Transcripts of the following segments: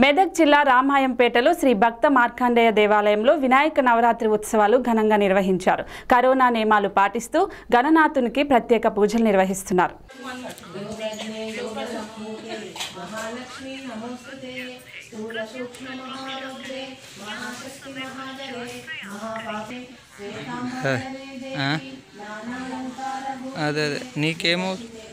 మెదక్ జిల్లా రామాయంపేటలో శ్రీ భక్త మార్కండేయ దేవాలయంలో వినాయక నవరాత్రి ఉత్సవాలు ఘనంగా నిర్వహించారు కరోనా నియమాలు పాటిస్తూ గణనాథునికి ప్రత్యేక పూజలు నిర్వహిస్తున్నారు महालक्ष्मी नमोस्तुते स्थूल सूक्ष्म महारुद्रे महाशक्ति महाजरे महापापे श्वेतांबरे देवी नानालंकार అదే అదే నీకేమో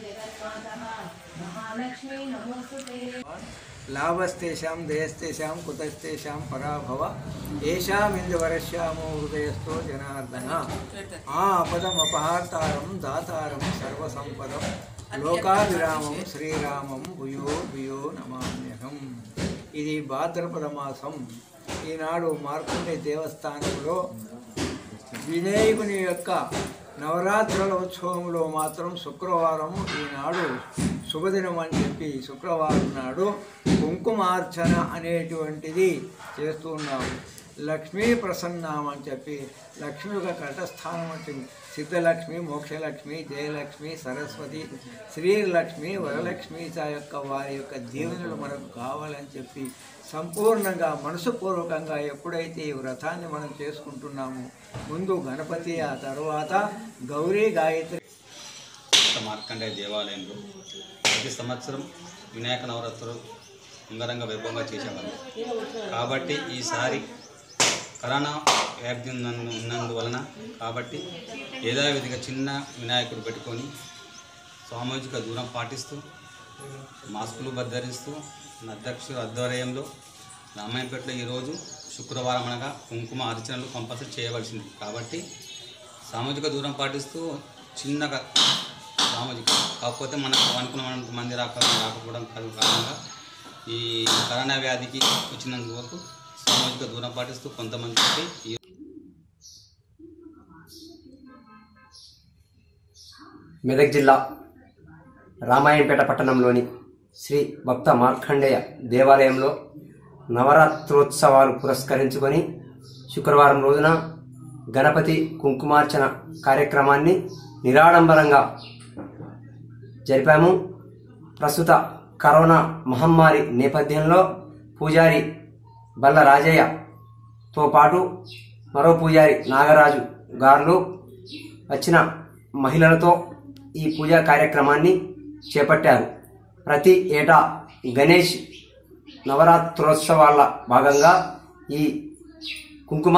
महालक्ष्मी नमोस्तुते లాభస్తేషాం దయస్తేషాం కుతస్తేషాం పరాభవ ఏషామిందువరశ్యామో హృదయస్థో జనార్దన ఆపదం అపహార్తారం దాతారం సర్వసంపదం లోకాభిరామం శ్రీరామం భూయో భూయో నమామ్యహం ఇది భాద్రపద మాసం ఈనాడు మార్కండే దేవస్థానంలో వినాయకుని యొక్క నవరాత్రుల ఉత్సవంలో మాత్రం శుక్రవారం ఈనాడు శుభదినం అని చెప్పి శుక్రవారం నాడు కుంకుమార్చన అనేటువంటిది చేస్తూ ఉన్నాము లక్ష్మీ ప్రసన్నాం అని చెప్పి లక్ష్మి యొక్క కంఠస్థానం అంటే సిద్ధలక్ష్మి మోక్షలక్ష్మి జయలక్ష్మి సరస్వతి శ్రీలక్ష్మి వరలక్ష్మి చ యొక్క వారి యొక్క దీవెనలు మనకు కావాలని చెప్పి సంపూర్ణంగా మనసుపూర్వకంగా ఎప్పుడైతే ఈ వ్రతాన్ని మనం చేసుకుంటున్నామో ముందు గణపతి ఆ తర్వాత గౌరీ గాయత్రి కొత్త మార్కండేయ దేవాలయంలో ప్రతి సంవత్సరం వినాయక నవరాత్రులు అంగరంగ వైభవంగా చేసేవారు కాబట్టి ఈసారి కరోనా వ్యాప్తి ఉన్నందు ఉన్నందువలన కాబట్టి యథావిధిగా చిన్న వినాయకుడు పెట్టుకొని సామాజిక దూరం పాటిస్తూ మాస్కులు భద్రరిస్తూ అధ్యక్షుల ఆధ్వర్యంలో రామాయణపేటలో ఈరోజు శుక్రవారం అనగా కుంకుమ అర్చనలు కంపల్సరీ చేయవలసింది కాబట్టి సామాజిక దూరం పాటిస్తూ చిన్నగా సామాజిక కాకపోతే మనకు అనుకున్నంత మంది రాక రాకపోవడం కాదు కారణంగా ఈ కరోనా వ్యాధికి వచ్చినందుకు వరకు సామాజిక దూరం పాటిస్తూ కొంతమందికి ఈ మెదక్ జిల్లా రామాయంపేట పట్టణంలోని శ్రీ భక్త మార్కండేయ దేవాలయంలో నవరాత్రోత్సవాలు పురస్కరించుకొని శుక్రవారం రోజున గణపతి కుంకుమార్చన కార్యక్రమాన్ని నిరాడంబరంగా జరిపాము ప్రస్తుత కరోనా మహమ్మారి నేపథ్యంలో పూజారి బల్ల రాజయ్యతో పాటు మరో పూజారి నాగరాజు గారు వచ్చిన మహిళలతో ఈ పూజా కార్యక్రమాన్ని చేపట్టారు ప్రతి ఏటా గణేష్ నవరాత్రోత్సవాల భాగంగా ఈ కుంకుమ